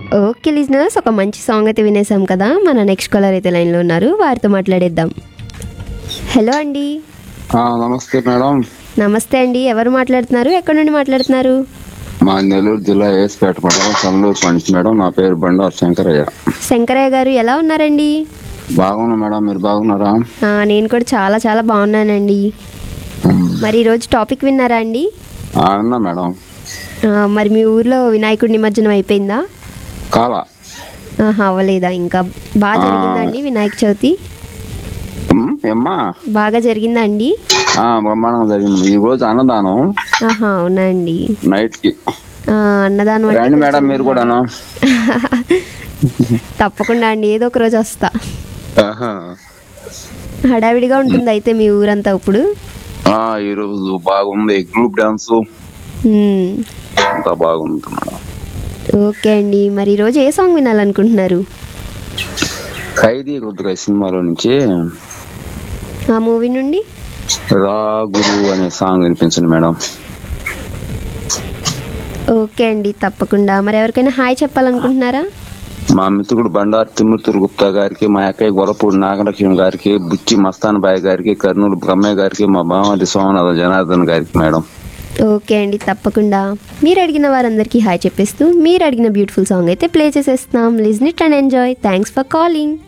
Okay listeners ఒక మంచి song అయితే వినేసాం కదా మన నెక్స్ట్ కాలర్ అయితే లైన్లో ఉన్నారు వారితో మాట్లాడేద్దాం హలో అండి ఆ, నమస్తే మేడం నమస్తే అండి ఎవరు మాట్లాడుతున్నారు ఎక్కడి నుండి మాట్లాడుతున్నారు మా నెల్లూరు జిల్లా ఏసుపేట మండలం సన్నలూరు పంచి మేడం నా పేరు బండారు శంకరయ్య శంకరయ్య గారు ఎలా ఉన్నారండి బాగున్నా మేడం మీరు బాగున్నారా ఆ, నేను కూడా చాలా చాలా బాగున్నానండి మరి ఈరోజు టాపిక్ విన్నారా అండి ఆ, అన్నా మేడం ఆ, మరి మీ ఊర్లో వినాయకుడి నిమజ్జనం అయిపోయిందా కాల ఆహా అవ్వలేదా ఇంకా బాగా జరిగిందా అండి వినాయక చవితి ఉమ్, ఏమ్మా బాగా జరిగిందా అండి ఆ, బ్రహ్మాండంగా జరిగింది ఈ రోజు అన్నదానం ఆహా అవునా అండి నైట్ కి ఆ, అన్నదానం అంటే రండి మేడం మీరు కూడాను తప్పకుండా అండి ఏదో ఒక రోజు వస్తా ఆహా. హడావిడిగా ఉంటుంది అయితే మీ ఊరంతా ఇప్పుడు ఆ, ఈ రోజు బాగుంది గ్రూప్ డాన్స్ మ్మ్. అంతా బాగుంది మేడం ఓకే అండి మరి ఈరోజు ఏ సాంగ్ వినాలనుకుంటున్నారు ఖైదీ రుద్ర సినిమాలో నుంచి ఆ మూవీ నుండి రా గురు అనే సాంగ్ వినిపించండి మేడం ఓకే అండి తప్పకుండా మరి ఎవరికైనా హాయ్ చెప్పాలనుకుంటున్నారా మా మిత్రుడు బండారు తిమ్మూర్తురు గుప్తా గారికి మా అక్కయ్య గొరపూడి నాగలక్ష్మి గారికి బుచ్చి మస్తాన్ బాయ్ గారికి కర్నూలు బ్రహ్మయ్య గారికి మా బామది సోమనాథ జనార్దన్ గారికి మేడం ఓకే అండి తప్పకుండా మీరు అడిగిన వారందరికీ హాయ్ చెప్పేస్తూ మీరు అడిగిన బ్యూటిఫుల్ సాంగ్ అయితే ప్లే చేసేస్తున్నాం listen it and enjoy thanks for calling